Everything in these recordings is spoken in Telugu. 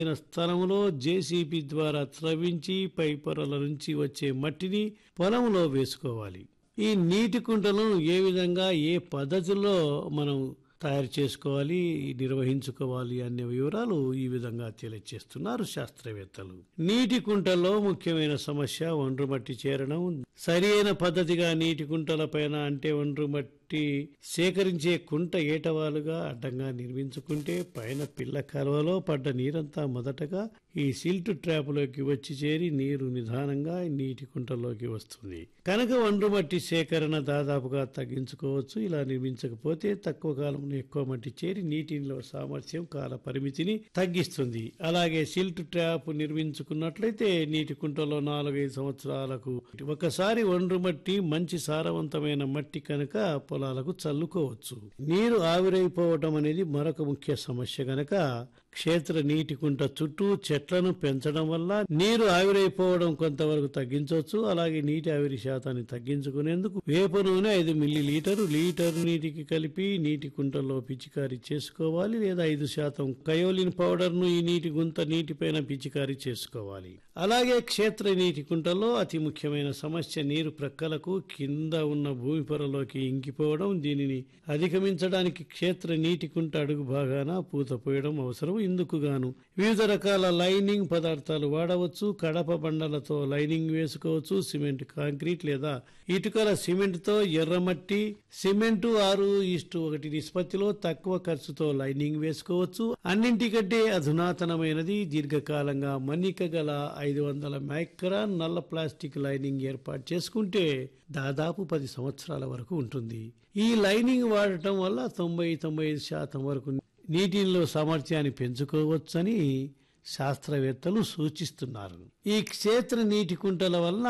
అయిన స్థలంలో జేసీబీ ద్వారా త్రవ్వించి పై పొరల నుంచి వచ్చే మట్టిని పొలంలో వేసుకోవాలి ఈ నీటి కుంటలను ఏ విధంగా ఏ పద్ధతిలో మనం తయారు చేసుకోవాలి నిర్వహించుకోవాలి అనే వివరాలు ఈ విధంగా తెలియజేస్తున్నారు శాస్త్రవేత్తలు నీటి కుంటల్లో ముఖ్యమైన సమస్య ఒండ్రు మట్టి చేరడం సరి అయిన పద్ధతిగా నీటి కుంటల పైన అంటే ఒండ్రు మట్టి సేకరించే కుంట ఏటవాలుగా అడ్డంగా నిర్మించుకుంటే పైన పిల్ల కాలువలో పడ్డ నీరంతా మొదటగా ఈ సిల్ట్ ట్రాప్లోకి వచ్చి చేరి నీరు నిదానంగా నీటి కుంటలోకి వస్తుంది కనుక ఒండ్రు మట్టి సేకరణ దాదాపుగా తగ్గించుకోవచ్చు ఇలా నిర్మించకపోతే తక్కువ కాలంలో ఎక్కువ మట్టి చేరి నీటి నిల్వ సామర్థ్యం కాల పరిమితిని తగ్గిస్తుంది అలాగే సిల్ట్ ట్రాప్ నిర్మించుకున్నట్లయితే నీటి కుంటలో నాలుగైదు సంవత్సరాలకు ఒకసారి ఒండ్రు మట్టి మంచి సారవంతమైన మట్టి కనుక పొలాలకు చల్లుకోవచ్చు నీరు ఆవిరైపోవటం అనేది మరొక ముఖ్య సమస్య గనక క్షేత్ర నీటి కుంట చుట్టూ చెట్లను పెంచడం వల్ల నీరు ఆవిరైపోవడం కొంతవరకు తగ్గించవచ్చు అలాగే నీటి ఆవిరి శాతాన్ని తగ్గించుకునేందుకు వేప నూనె ఐదు మిల్లీ లీటరు లీటర్ నీటికి కలిపి నీటి కుంటలో పిచికారీ చేసుకోవాలి లేదా ఐదు శాతం కయోలిన్ పౌడర్ ను ఈ నీటి గుంత నీటిపైన పిచికారీ చేసుకోవాలి అలాగే క్షేత్ర నీటి కుంటలో అతి ముఖ్యమైన సమస్య నీరు ప్రక్కలకు కింద ఉన్న భూమి పొరలోకి ఇంకిపోవడం దీనిని అధిగమించడానికి క్షేత్ర నీటి కుంట అడుగు భాగాన పూత పోయడం అవసరం ఇందుకు గాను వివిధ రకాల లైనింగ్ పదార్థాలు వాడవచ్చు కడప బండలతో లైనింగ్ వేసుకోవచ్చు సిమెంట్ కాంక్రీట్ లేదా ఇటుకల సిమెంట్ తో ఎర్రమట్టి సిమెంటు ఆరు ఇష్టు ఒకటి నిష్పత్తిలో తక్కువ ఖర్చుతో లైనింగ్ వేసుకోవచ్చు అన్నింటికంటే అధునాతనమైనది దీర్ఘకాలంగా మన్నిక గల ఐదు వందల మైక్రాన్ నల్ల ప్లాస్టిక్ లైనింగ్ ఏర్పాటు చేసుకుంటే దాదాపు పది సంవత్సరాల వరకు ఉంటుంది ఈ లైనింగ్ వాడటం వల్ల తొంభై తొంభై ఐదు శాతం వరకు నీటిలో సామర్థ్యాన్ని పెంచుకోవచ్చని శాస్త్రవేత్తలు సూచిస్తున్నారు ఈ క్షేత్ర నీటి కుంటల వలన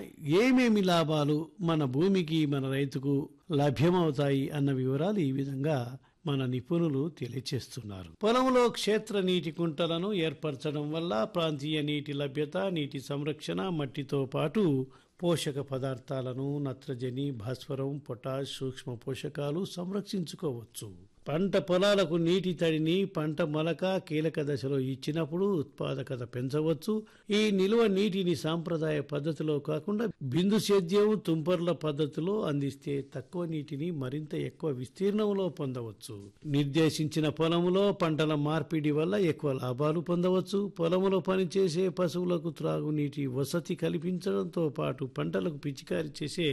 ఏమేమి లాభాలు మన భూమికి మన రైతుకు లభ్యమవుతాయి అన్న వివరాలు ఈ విధంగా మన నిపుణులు తెలియచేస్తున్నారు పొలంలో క్షేత్ర నీటి కుంటలను ఏర్పరచడం వల్ల ప్రాంతీయ నీటి లభ్యత నీటి సంరక్షణ మట్టితో పాటు పోషక పదార్థాలను నత్రజని భాస్వరం పొటాష్ సూక్ష్మ పోషకాలు సంరక్షించుకోవచ్చు పంట పొలాలకు నీటి తడిని పంట మొలక కీలక దశలో ఇచ్చినప్పుడు ఉత్పాదకత పెంచవచ్చు ఈ నిల్వ నీటిని సాంప్రదాయ పద్ధతిలో కాకుండా బిందు సేద్యం తుంపర్ల పద్ధతిలో అందిస్తే తక్కువ నీటిని మరింత ఎక్కువ విస్తీర్ణంలో పొందవచ్చు నిర్దేశించిన పొలంలో పంటల మార్పిడి వల్ల ఎక్కువ లాభాలు పొందవచ్చు పొలంలో పనిచేసే పశువులకు త్రాగునీటి వసతి కల్పించడంతో పాటు పంటలకు పిచికారి చేసే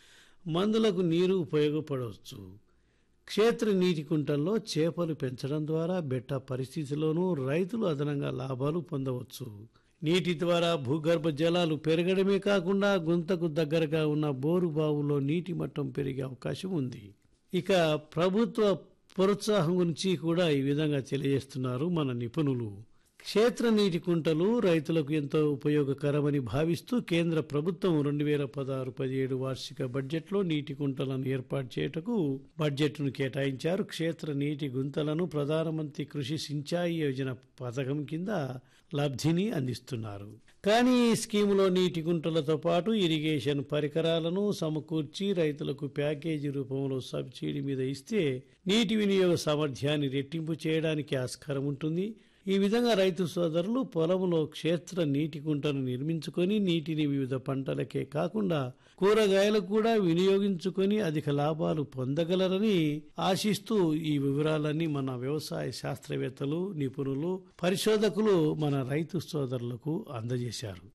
మందులకు నీరు ఉపయోగపడవచ్చు క్షేత్ర నీటి కుంటల్లో చేపలు పెంచడం ద్వారా బెట్ట పరిస్థితిలోనూ రైతులు అదనంగా లాభాలు పొందవచ్చు నీటి ద్వారా భూగర్భ జలాలు పెరగడమే కాకుండా గుంతకు దగ్గరగా ఉన్న బోరు బావుల్లో నీటి మట్టం పెరిగే అవకాశం ఉంది ఇక ప్రభుత్వ ప్రోత్సాహం గురించి కూడా ఈ విధంగా తెలియజేస్తున్నారు మన నిపుణులు క్షేత్ర నీటి కుంటలు రైతులకు ఎంతో ఉపయోగకరమని భావిస్తూ కేంద్ర ప్రభుత్వం రెండు వేల పదహారు పదిహేడు వార్షిక బడ్జెట్లో నీటి కుంటలను ఏర్పాటు చేయుటకు బడ్జెట్ను కేటాయించారు క్షేత్ర నీటి గుంతలను ప్రధానమంత్రి కృషి సించాయి యోజన పథకం కింద లబ్ధిని అందిస్తున్నారు కానీ ఈ స్కీములో నీటి గుంటలతో పాటు ఇరిగేషన్ పరికరాలను సమకూర్చి రైతులకు ప్యాకేజీ రూపంలో సబ్సిడీ మీద ఇస్తే నీటి వినియోగ సామర్థ్యాన్ని రెట్టింపు చేయడానికి ఆస్కారం ఉంటుంది ఈ విధంగా రైతు సోదరులు పొలంలో క్షేత్ర నీటి కుంటను నిర్మించుకొని నీటిని వివిధ పంటలకే కాకుండా కూరగాయలకు కూడా వినియోగించుకొని అధిక లాభాలు పొందగలరని ఆశిస్తూ ఈ వివరాలన్నీ మన వ్యవసాయ శాస్త్రవేత్తలు నిపుణులు పరిశోధకులు మన రైతు సోదరులకు అందజేశారు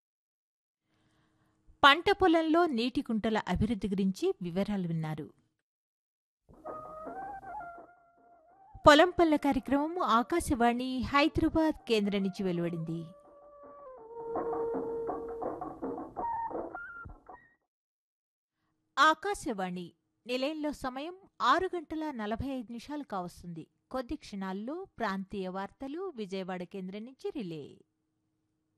పంట పొలంలో నీటి కుంటల అభివృద్ధి గురించి వివరాలు విన్నారు పొలం పల్ల కార్యక్రమం ఆకాశవాణి హైదరాబాద్ కేంద్రం నుంచి వెలువడింది ఆకాశవాణి నిలయంలో సమయం ఆరు గంటల నలభై ఐదు నిమిషాలు కావస్తుంది కొద్ది క్షణాల్లో ప్రాంతీయ వార్తలు విజయవాడ కేంద్రం నుంచి రిలే